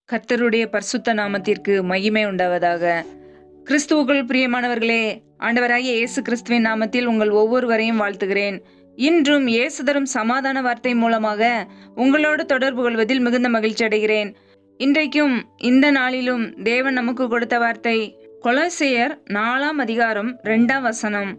கர்த்தருடைய பரிசுத்த நாமத்திற்கு மகிமை உண்டாவதாக கிறிஸ்துவுக்குள் பிரியமானவர்களே ஆண்டவராகிய இயேசு கிறிஸ்துவின் நாமத்தில் உங்கள் ஒவ்வொருவரையும் வாழ்த்துகிறேன் இன்றும் இயேசு தரும் சமாதான வார்த்தை மூலமாக உங்களோடு தொடர்பு கொள்வதில் மிகுந்த மகிழ்ச்சி அடைகிறேன் இன்றைக்கும் இந்த நாளிலும் தேவன் நமக்கு கொடுத்த வார்த்தை கொலோசையர் நாலாம் அதிகாரம் ரெண்டாம் வசனம்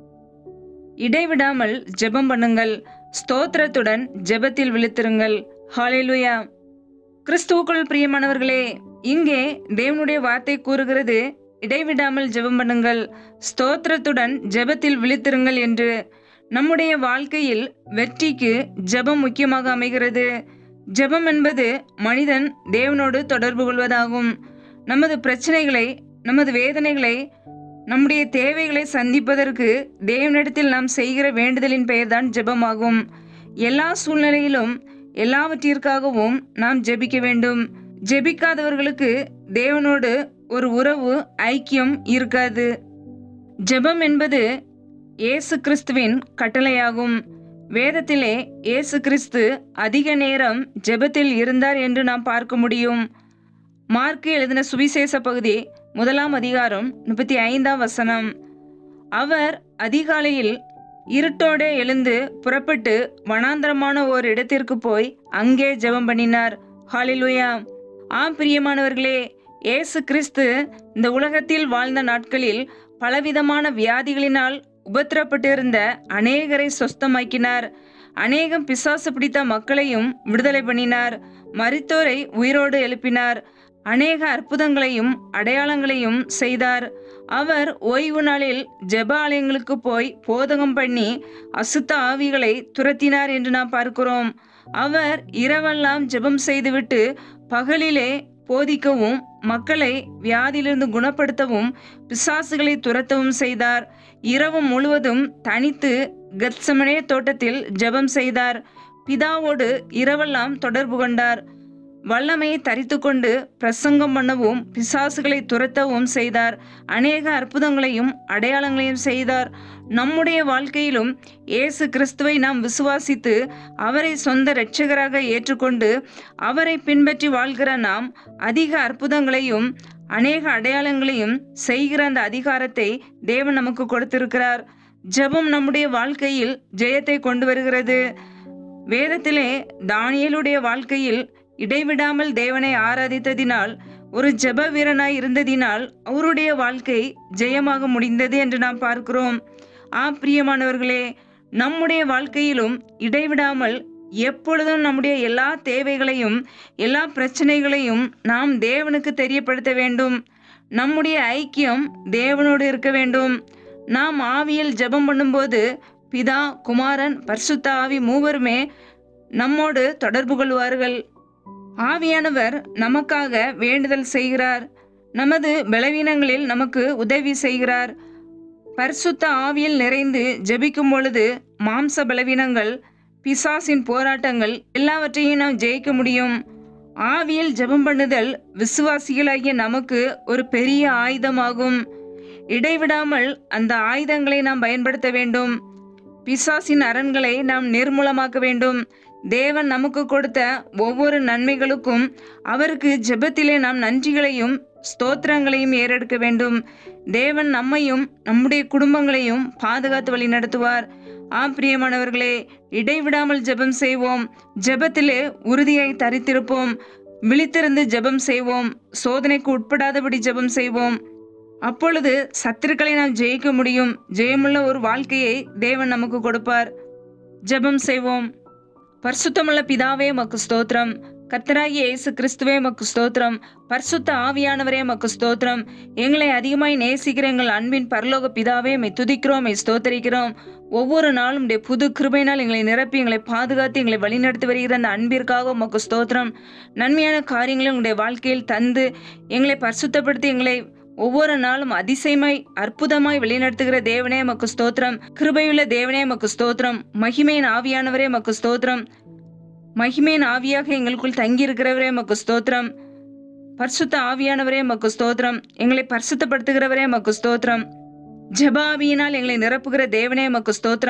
இடைவிடாமல் ஜெபம் பண்ணுங்கள் ஸ்தோத்திரத்துடன் ஜெபத்தில் விழித்திருங்கள் ஹalleluya கிறிஸ்துவுக்குள் பிரியமானவர்களே இங்கே தேவனுடைய வார்த்தை கூறுகிறது இடைவிடாமல் ஜெபம் பண்ணுங்கள் ஸ்தோத்திரத்துடன் ஜெபத்தில் விழித்திருங்கள் என்று நம்முடைய வாழ்க்கையில் வெற்றிக்கு ஜெபம் முக்கியமாக அமைகிறது ஜெபம் என்பது மனிதன் தேவனோடு தொடர்பு கொள்வதாகும் நமது பிரச்சனைகளை நமது வேதனைகளை நம்முடைய தேவைகளை சந்திப்பதற்கு தேவனிடத்தில் நாம் செய்கிற வேண்டுதலின் பெயர்தான் ஜெபமாகும் எல்லா சூழ்நிலையிலும் எல்லாவற்றிற்காகவும் நாம் ஜெபிக்க வேண்டும் ஜெபிக்காதவர்களுக்கு தேவனோடு ஒரு உறவு ஐக்கியம் இருக்காது ஜெபம் என்பது இயேசு கிறிஸ்துவின் கட்டளையாகும் வேதத்திலே இயேசு கிறிஸ்து அதிக நேரம் ஜெபத்தில் இருந்தார் என்று நாம் பார்க்க முடியும் மார்க்கு எழுதின சுவிசேஷ பகுதி முதலாம் அதிகாரம் முப்பத்தி ஐந்தாம் வசனம் அவர் அதிகாலையில் இருட்டோடே எழுந்து புறப்பட்டு வனாந்தரமான ஓர் இடத்திற்கு போய் அங்கே ஜெபம் பண்ணினார் ஹalleluya ஆம் பிரியமானவர்களே இயேசு கிறிஸ்து இந்த உலகத்தில் வாழ்ந்த நாட்களில் பலவிதமான வியாதிகளினால் உபத்திரப்பட்டிருந்த அநேகரை சொஸ்தமாக்கினார் அநேகம் பிசாசு பிடித்த மக்களையும் விடுதலை பண்ணினார் மரித்தோரை உயிரோடு எழுப்பினார் அநேக அற்புதங்களையும் அடையாளங்களையும் செய்தார் அவர் ஓய்வு நாளில் ஜெப ஆலயங்களுக்கு போய் போதகம் பண்ணி அசுத்த ஆவிகளை துரத்தினார் என்று நாம் பார்க்கிறோம் அவர் இரவெல்லாம் ஜெபம் செய்துவிட்டு பகலிலே போதிக்கவும் மக்களை வியாதியிலிருந்து குணப்படுத்தவும் பிசாசுகளை துரத்தவும் செய்தார் இரவு முழுவதும் தனித்து கத்சமனே தோட்டத்தில் ஜெபம் செய்தார் பிதாவோடு இரவெல்லாம் தொடர்பு கொண்டார் வல்லமையை தரித்து கொண்டு பிரசங்கம் பண்ணவும் பிசாசுகளை துரத்தவும் செய்தார் அநேக அற்புதங்களையும் அடையாளங்களையும் செய்தார் நம்முடைய வாழ்க்கையிலும் இயேசு கிறிஸ்துவை நாம் விசுவாசித்து அவரை சொந்த இரட்சகராக ஏற்றுக்கொண்டு அவரை பின்பற்றி வாழ்கிற நாம் அதிக அற்புதங்களையும் அநேக அடையாளங்களையும் செய்கிற அந்த அதிகாரத்தை தேவன் நமக்கு கொடுத்திருக்கிறார் ஜெபம் நம்முடைய வாழ்க்கையில் ஜெயத்தை கொண்டு வருகிறது வேதத்திலே தானியலுடைய வாழ்க்கையில் இடைவிடாமல் தேவனை ஆராதித்ததினால் ஒரு ஜெப வீரனாய் இருந்ததினால் அவருடைய வாழ்க்கை ஜெயமாக முடிந்தது என்று நாம் பார்க்கிறோம் ஆ பிரியமானவர்களே நம்முடைய வாழ்க்கையிலும் இடைவிடாமல் எப்பொழுதும் நம்முடைய எல்லா தேவைகளையும் எல்லா பிரச்சனைகளையும் நாம் தேவனுக்கு தெரியப்படுத்த வேண்டும் நம்முடைய ஐக்கியம் தேவனோடு இருக்க வேண்டும் நாம் ஆவியில் ஜெபம் பண்ணும்போது பிதா குமாரன் பரிசுத்த ஆவி மூவருமே நம்மோடு தொடர்பு கொள்வார்கள் ஆவியானவர் நமக்காக வேண்டுதல் செய்கிறார் நமது பலவீனங்களில் நமக்கு உதவி செய்கிறார் பரிசுத்த ஆவியில் நிறைந்து ஜெபிக்கும் பொழுது மாம்ச பலவீனங்கள் பிசாசின் போராட்டங்கள் எல்லாவற்றையும் நாம் ஜெயிக்க முடியும் ஆவியில் ஜெபம் பண்ணுதல் விசுவாசிகளாகிய நமக்கு ஒரு பெரிய ஆயுதமாகும் இடைவிடாமல் அந்த ஆயுதங்களை நாம் பயன்படுத்த வேண்டும் பிசாசின் அரண்களை நாம் நிர்மூலமாக்க வேண்டும் தேவன் நமக்கு கொடுத்த ஒவ்வொரு நன்மைகளுக்கும் அவருக்கு ஜெபத்திலே நாம் நன்றிகளையும் ஸ்தோத்திரங்களையும் ஏறெடுக்க வேண்டும் தேவன் நம்மையும் நம்முடைய குடும்பங்களையும் பாதுகாத்து வழி நடத்துவார் ஆம் பிரியமானவர்களே இடைவிடாமல் ஜெபம் செய்வோம் ஜெபத்திலே உறுதியாய் தரித்திருப்போம் விழித்திருந்து ஜெபம் செய்வோம் சோதனைக்கு உட்படாதபடி ஜெபம் செய்வோம் அப்பொழுது சத்துருக்களை நாம் ஜெயிக்க முடியும் ஜெயமுள்ள ஒரு வாழ்க்கையை தேவன் நமக்கு கொடுப்பார் ஜெபம் செய்வோம் பரிசுத்தமுள்ள பிதாவே மக்கு ஸ்தோத்திரம் கர்த்தராகிய இயேசு கிறிஸ்துவே மக்கு ஸ்தோத்திரம் பரிசுத்த ஆவியானவரே மக்கு ஸ்தோத்திரம் எங்களை அதிகமாய் நேசிக்கிற எங்கள் அன்பின் பரலோக பிதாவே மை துதிக்கிறோம் மை ஸ்தோத்தரிக்கிறோம் ஒவ்வொரு நாளும் உடைய புது கிருபையினால் எங்களை நிரப்பி எங்களை பாதுகாத்து எங்களை வழிநடத்தி வருகிற அந்த அன்பிற்காக உமக்கு ஸ்தோத்திரம் நன்மையான காரியங்களை உங்களுடைய வாழ்க்கையில் தந்து எங்களை பரிசுத்தப்படுத்தி எங்களை ஒவ்வொரு நாளும் அதிசயமாய் அற்புதமாய் வழிநடத்துகிற தேவனே மக்கு ஸ்தோத்திரம் கிருபையுள்ள தேவனே மக்கு ஸ்தோத்திரம் மகிமையின் ஆவியானவரே மக்கு ஸ்தோத்திரம் மகிமையின் ஆவியாக எங்களுக்குள் தங்கியிருக்கிறவரே மக்கு ஸ்தோத்திரம் பரிசுத்த ஆவியானவரே மக்கு ஸ்தோத்திரம் எங்களை பரிசுத்தப்படுத்துகிறவரே மக்கு ஸ்தோத்திரம் ஜெப ஆவியினால் எங்களை நிரப்புகிற தேவனே மக்கு ஸ்தோத்திரம்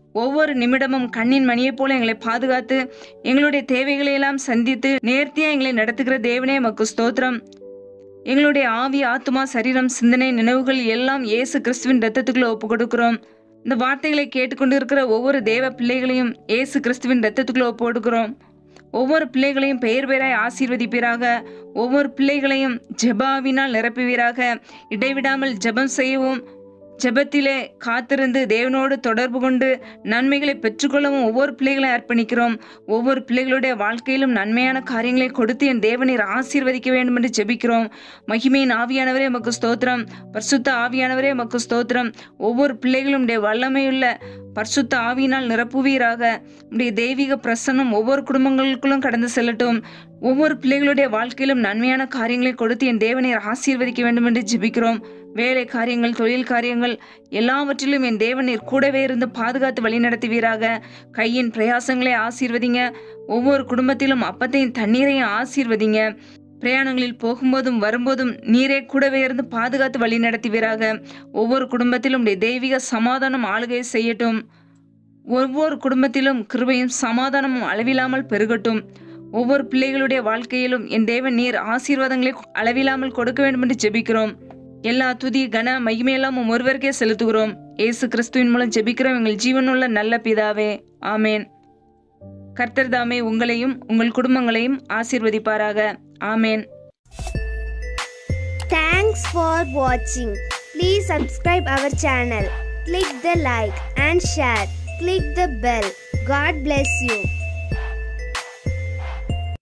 ஒவ்வொரு நிமிடமும் கண்ணின் மணியைப் போல எங்களை பாதுகாத்து எங்களுடைய தேவைகளை எல்லாம் சந்தித்து நேர்த்தியா எங்களை நடத்துகிற தேவனே மக்கு ஸ்தோத்திரம் எங்களுடைய ஆவி ஆத்துமா சரீரம் சிந்தனை நினைவுகள் எல்லாம் இயேசு கிறிஸ்துவின் ரத்தத்துக்குள்ள ஒப்பு கொடுக்கிறோம் இந்த வார்த்தைகளை கேட்டுக்கொண்டு இருக்கிற ஒவ்வொரு தேவ பிள்ளைகளையும் இயேசு கிறிஸ்துவின் ரத்தத்துக்குள்ள ஒப்பு கொடுக்கிறோம் ஒவ்வொரு பிள்ளைகளையும் பெயர் பெயராய் ஆசீர்வதிப்பீராக ஒவ்வொரு பிள்ளைகளையும் ஜெபாவினால் நிரப்புவீராக இடைவிடாமல் ஜெபம் செய்யவும் ஜெபத்திலே காத்திருந்து தேவனோடு தொடர்பு கொண்டு நன்மைகளை பெற்றுக்கொள்ளவும் ஒவ்வொரு பிள்ளைகளை அர்ப்பணிக்கிறோம் ஒவ்வொரு பிள்ளைகளுடைய வாழ்க்கையிலும் நன்மையான காரியங்களை கொடுத்து என் தேவநீர் ஆசீர்வதிக்க வேண்டும் என்று ஜெபிக்கிறோம் மகிமையின் ஆவியானவரே மக்கு ஸ்தோத்திரம் பரிசுத்த ஆவியானவரே மக்கு ஸ்தோத்திரம் ஒவ்வொரு பிள்ளைகளும் உடைய வல்லமையுள்ள பரிசுத்த ஆவியினால் நிரப்புவீராக உடைய தெய்வீக பிரசன்னம் ஒவ்வொரு குடும்பங்களுக்குள்ளும் கடந்து செல்லட்டும் ஒவ்வொரு பிள்ளைகளுடைய வாழ்க்கையிலும் நன்மையான காரியங்களை கொடுத்து என் தேவனை ஆசீர்வதிக்க வேண்டும் என்று ஜெபிக்கிறோம் வேலை காரியங்கள் தொழில் காரியங்கள் எல்லாவற்றிலும் என் தேவனீர் கூடவே இருந்து பாதுகாத்து வழிநடத்துவீராக கையின் பிரயாசங்களை ஆசீர்வதிங்க ஒவ்வொரு குடும்பத்திலும் அப்பத்தையும் தண்ணீரையும் ஆசீர்வதிங்க பிரயாணங்களில் போகும்போதும் வரும்போதும் நீரே கூடவே இருந்து பாதுகாத்து வழி நடத்துவீராக ஒவ்வொரு குடும்பத்திலும் உடைய தெய்வீக சமாதானம் ஆளுகை செய்யட்டும் ஒவ்வொரு குடும்பத்திலும் கிருபையும் சமாதானமும் அளவில்லாமல் பெருகட்டும் ஒவ்வொரு பிள்ளைகளுடைய வாழ்க்கையிலும் என் தேவன் நீர் ஆசீர்வாதங்களை அளவில்லாமல் கொடுக்க வேண்டும் என்று ஜெபிக்கிறோம் எல்லா துதி கன மகிமையெல்லாம் உம் ஒருவருக்கே செலுத்துகிறோம் இயேசு கிறிஸ்துவின் மூலம் ஜெபிக்கிறோம் எங்கள் ஜீவனுள்ள நல்ல பிதாவே ஆமேன் கர்த்தர் தாமே உங்களையும் உங்கள் குடும்பங்களையும் ஆசீர்வதிப்பாராக ஆமேன் Thanks for watching. Please subscribe our channel. Click the like and share. Click the bell. God bless you.